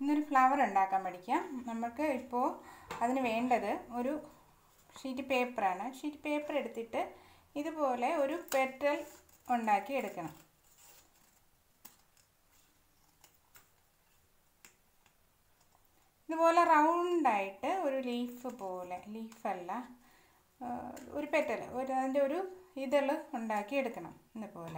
ഇന്നൊരു ഫ്ലവർ ഉണ്ടാക്കാൻ പഠിക്കാം നമുക്ക് ഇപ്പോൾ അതിന് വേണ്ടത് ഒരു ഷീറ്റ് പേപ്പറാണ് ഷീറ്റ് പേപ്പർ എടുത്തിട്ട് ഇതുപോലെ ഒരു പെറ്റൽ ഉണ്ടാക്കി എടുക്കണം ഇതുപോലെ റൗണ്ടായിട്ട് ഒരു ലീഫ് പോലെ ലീഫല്ല ഒരു പെറ്റൽ ഒരു അതിൻ്റെ ഒരു ഇതൾ ഉണ്ടാക്കി എടുക്കണം ഇതുപോലെ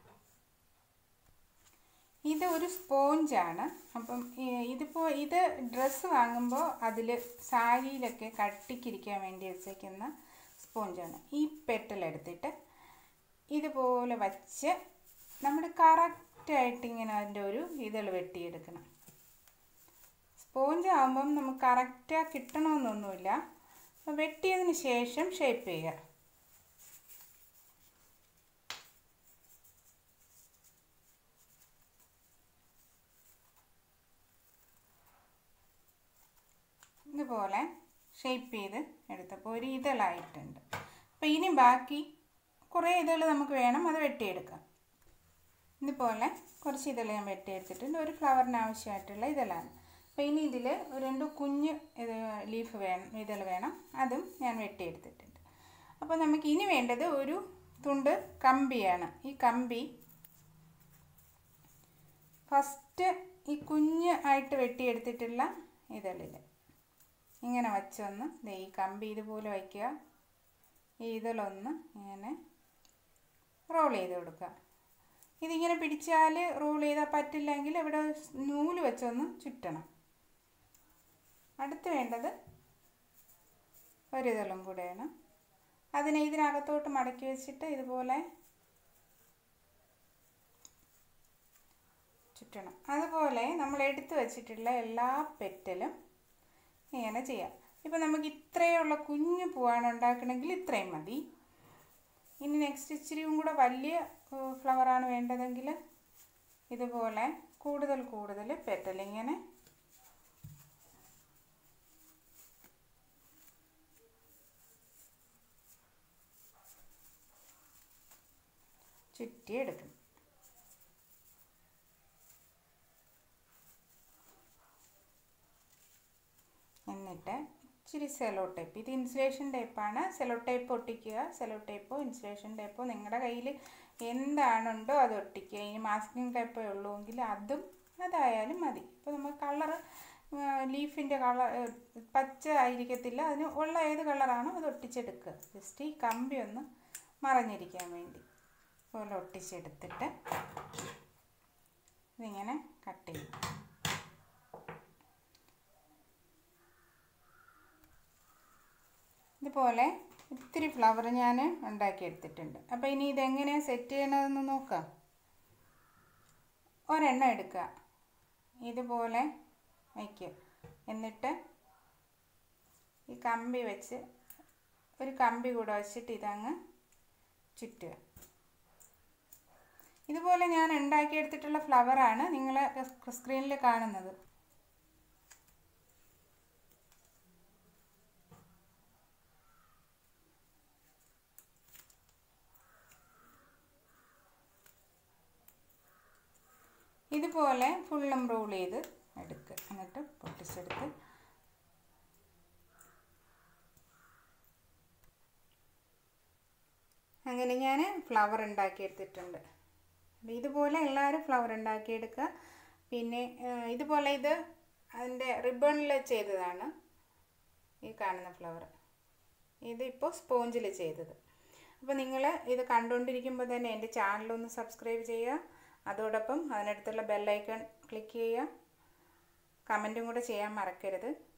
ഇത് ഒരു സ്പോഞ്ചാണ് അപ്പം ഇതിപ്പോൾ ഇത് ഡ്രസ്സ് വാങ്ങുമ്പോൾ അതിൽ സാരിയിലൊക്കെ കട്ടിക്കിരിക്കാൻ വേണ്ടി വെച്ചേക്കുന്ന സ്പോഞ്ചാണ് ഈ പെറ്റൽ എടുത്തിട്ട് ഇതുപോലെ വച്ച് നമ്മൾ കറക്റ്റായിട്ട് ഇങ്ങനെ അതിൻ്റെ ഒരു ഇതൾ വെട്ടിയെടുക്കണം സ്പോഞ്ച് ആകുമ്പം നമുക്ക് കറക്റ്റായി കിട്ടണമെന്നൊന്നുമില്ല വെട്ടിയതിന് ശേഷം ഷേപ്പ് ചെയ്യുക ഇതുപോലെ ഷേപ്പ് ചെയ്ത് എടുത്തപ്പോൾ ഒരു ഇതളായിട്ടുണ്ട് അപ്പോൾ ഇനി ബാക്കി കുറേ ഇതൾ നമുക്ക് വേണം അത് വെട്ടിയെടുക്കാം ഇതുപോലെ കുറച്ച് ഇതൾ ഞാൻ വെട്ടിയെടുത്തിട്ടുണ്ട് ഒരു ഫ്ലവറിന് ആവശ്യമായിട്ടുള്ള ഇതളാണ് അപ്പോൾ ഇനി ഇതിൽ രണ്ട് കുഞ്ഞ് ഇത് ലീഫ് വേണം ഇതൾ വേണം അതും ഞാൻ വെട്ടിയെടുത്തിട്ടുണ്ട് അപ്പോൾ നമുക്ക് ഇനി വേണ്ടത് ഒരു തുണ്ട് കമ്പിയാണ് ഈ കമ്പി ഫസ്റ്റ് ഈ കുഞ്ഞ് ആയിട്ട് വെട്ടിയെടുത്തിട്ടുള്ള ഇതളിൽ ഇങ്ങനെ വച്ചൊന്ന് ഈ കമ്പി ഇതുപോലെ വയ്ക്കുക ഈ ഇതിലൊന്ന് ഇങ്ങനെ റോൾ ചെയ്ത് കൊടുക്കുക ഇതിങ്ങനെ പിടിച്ചാൽ റോൾ ചെയ്താൽ പറ്റില്ലെങ്കിൽ ഇവിടെ നൂല് വെച്ചൊന്ന് ചുറ്റണം അടുത്ത് വേണ്ടത് ഒരിതളും കൂടെയാണ് അതിനെ ഇതിനകത്തോട്ട് മടക്കി വെച്ചിട്ട് ഇതുപോലെ ചുറ്റണം അതുപോലെ നമ്മൾ എടുത്തു വച്ചിട്ടുള്ള എല്ലാ പെറ്റലും ഇങ്ങനെ ചെയ്യാം ഇപ്പം നമുക്ക് ഇത്രയുള്ള കുഞ്ഞു പൂവാണ് ഉണ്ടാക്കണമെങ്കിൽ ഇത്രയും മതി ഇനി നെക്സ്റ്റ് ഇച്ചിരിയും കൂടെ വലിയ ഫ്ലവറാണ് വേണ്ടതെങ്കിൽ ഇതുപോലെ കൂടുതൽ കൂടുതൽ പെറ്റൽ ഇങ്ങനെ ചുറ്റിയെടുക്കണം എന്നിട്ട് ഇച്ചിരി സെലോ ടേപ്പ് ഇത് ഇൻസുലേഷൻ ടേപ്പാണ് സെലോ ടേപ്പ് ഒട്ടിക്കുക സെലോ ടേപ്പോ ഇൻസുലേഷൻ ടേപ്പോ നിങ്ങളുടെ കയ്യിൽ എന്താണുണ്ടോ അത് ഒട്ടിക്കുക ഇനി മാസ്കിങ് ടേപ്പേ ഉള്ളൂ എങ്കിൽ അതും അതായാലും മതി ഇപ്പോൾ നമ്മൾ കളർ ലീഫിൻ്റെ കളർ പച്ച ആയിരിക്കത്തില്ല അതിന് ഉള്ള ഏത് കളറാണോ അത് ഒട്ടിച്ചെടുക്കുക ജസ്റ്റ് ഈ കമ്പി ഒന്ന് മറഞ്ഞിരിക്കാൻ വേണ്ടി പോലെ ഒട്ടിച്ചെടുത്തിട്ട് ഇതിങ്ങനെ കട്ട് ചെയ്യും ഇതുപോലെ ഒത്തിരി ഫ്ലവർ ഞാൻ ഉണ്ടാക്കിയെടുത്തിട്ടുണ്ട് അപ്പോൾ ഇനി ഇതെങ്ങനെയാണ് സെറ്റ് ചെയ്യണതെന്ന് നോക്കാം ഒരെണ്ണം എടുക്കുക ഇതുപോലെ വയ്ക്കുക എന്നിട്ട് ഈ കമ്പി വെച്ച് ഒരു കമ്പി കൂടെ വെച്ചിട്ട് ഇതങ്ങ് ചുറ്റുക ഇതുപോലെ ഞാൻ ഉണ്ടാക്കിയെടുത്തിട്ടുള്ള ഫ്ലവറാണ് നിങ്ങൾ സ്ക്രീനിൽ കാണുന്നത് ഇതുപോലെ ഫുള്ളും റോൾ ചെയ്ത് എടുക്കുക എന്നിട്ട് പൊട്ടിച്ചെടുത്ത് അങ്ങനെ ഞാൻ ഫ്ലവർ ഉണ്ടാക്കിയെടുത്തിട്ടുണ്ട് ഇതുപോലെ എല്ലാവരും ഫ്ലവർ ഉണ്ടാക്കിയെടുക്കുക പിന്നെ ഇതുപോലെ ഇത് അതിൻ്റെ റിബണിൽ ചെയ്തതാണ് ഈ കാണുന്ന ഫ്ലവർ ഇതിപ്പോൾ സ്പോഞ്ചിൽ ചെയ്തത് അപ്പോൾ നിങ്ങൾ ഇത് കണ്ടുകൊണ്ടിരിക്കുമ്പോൾ തന്നെ എൻ്റെ ചാനലൊന്ന് സബ്സ്ക്രൈബ് ചെയ്യുക അതോടൊപ്പം അതിനടുത്തുള്ള ബെല്ലൈക്കൺ ക്ലിക്ക് ചെയ്യുക കമൻറ്റും കൂടെ ചെയ്യാൻ മറക്കരുത്